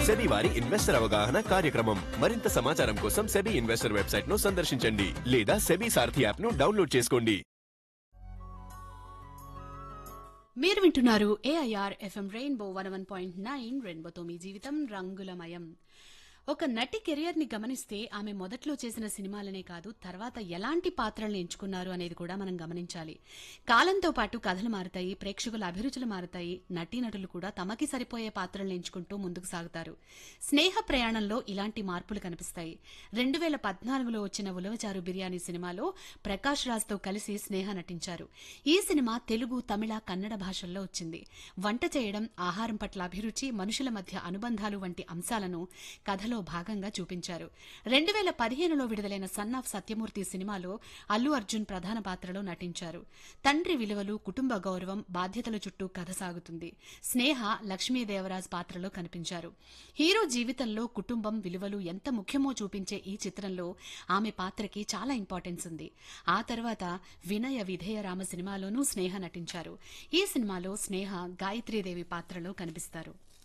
SEBI వారి investor అవగాహన కార్యక్రమం మరింత సమాచారం కోసం సెబీ ఇన్వెస్టర్ వెబ్సైట్ ను సందర్శించండి లేదా సెబీ సారథి యాప్ ను డౌన్లోడ్ చేసుకోండి మీరు వింటున్నారు AIR FM rainbow one one point nine రెయిన్బోతో మీ జీవితం రంగులమయం ఒక నటి కెరియర్ ని గమనిస్తే ఆమె మొదట్లో చేసిన సినిమాలనే కాదు తర్వాత ఎలాంటి పాత్రలను ఎంచుకున్నారు అనేది కూడా మనం గమనించాలి కాలంతో పాటు కథలు మారుతాయి ప్రేక్షకుల అభిరుచులు మారుతాయి నటీనటులు కూడా తమకి సరిపోయే పాత్రలను ఎంచుకుంటూ ముందుకు సాగుతారు స్నేహ ప్రయాణంలో ఇలాంటి మార్పులు కనిపిస్తాయి రెండు వేల పద్నాలుగులో వచ్చిన ఉలవచారు బిర్యానీ సినిమాలో ప్రకాష్ రాజ్తో కలిసి స్నేహ నటించారు ఈ సినిమా తెలుగు తమిళ కన్నడ భాషల్లో వచ్చింది వంట చేయడం ఆహారం పట్ల అభిరుచి మనుషుల మధ్య అనుబంధాలు వంటి అంశాలను కథలో భాగంగా చూపించారు రెండు వేల పదిహేనులో విడుదలైన సన్ ఆఫ్ సత్యమూర్తి సినిమాలో అల్లు అర్జున్ ప్రధాన పాత్రలో నటించారు తండ్రి విలువలు కుటుంబ గౌరవం బాధ్యతల చుట్టూ కథ సాగుతుంది స్నేహ లక్ష్మీదేవరాజ్ పాత్రలో కనిపించారు హీరో జీవితంలో కుటుంబం విలువలు ఎంత ముఖ్యమో చూపించే ఈ చిత్రంలో ఆమె పాత్రకి చాలా ఇంపార్టెన్స్ ఉంది ఆ తర్వాత వినయ విధేయ రామ సినిమాలోనూ స్నేహ నటించారు ఈ సినిమాలో స్నేహ గాయత్రీదేవి పాత్రలో కనిపిస్తారు